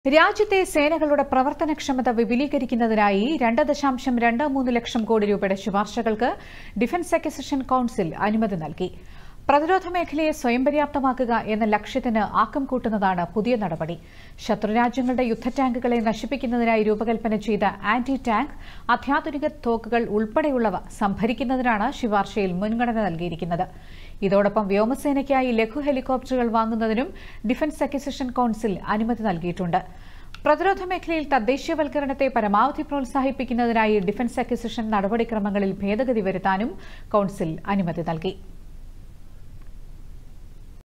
രാജ്യത്തെ സേനകളുടെ പ്രവർത്തനക്ഷമത വിപുലീകരിക്കുന്നതിനായി രണ്ട് ദശാംശം രണ്ട് മൂന്ന് ലക്ഷം കോടി രൂപയുടെ ശുപാർശകൾക്ക് ഡിഫൻസ് അക്വിസിഷൻ കൌൺസിൽ അനുമതി നൽകി പ്രതിരോധ മേഖലയെ സ്വയം പര്യാപ്തമാക്കുക എന്ന ലക്ഷ്യത്തിന് ആക്കം കൂട്ടുന്നതാണ് പുതിയ നടപടി ശത്രുരാജ്യങ്ങളുടെ യുദ്ധ ടാങ്കുകളെ നശിപ്പിക്കുന്നതിനായി രൂപകൽപ്പന ചെയ്ത ആന്റി ടാങ്ക് അത്യാധുനിക തോക്കുകൾ ഉൾപ്പെടെയുള്ളവ സംഭരിക്കുന്നതിനാണ് ശുപാർശയിൽ മുൻഗണന നൽകിയിരിക്കുന്നത് ഇതോടൊപ്പം വ്യോമസേനയ്ക്കായി ലഘു ഹെലികോപ്റ്ററുകൾ വാങ്ങുന്നതിനും ഡിഫൻസ് അക്വിസിഷൻ കൌൺസിൽ അനുമതി നൽകിയിട്ടുണ്ട് പ്രതിരോധ മേഖലയിൽ തദ്ദേശീയവൽക്കരണത്തെ പരമാവധി പ്രോത്സാഹിപ്പിക്കുന്നതിനായി ഡിഫൻസ് അക്വിസിഷൻ നടപടിക്രമങ്ങളിൽ ഭേദഗതി വരുത്താനും കൌൺസിൽ അനുമതി നൽകി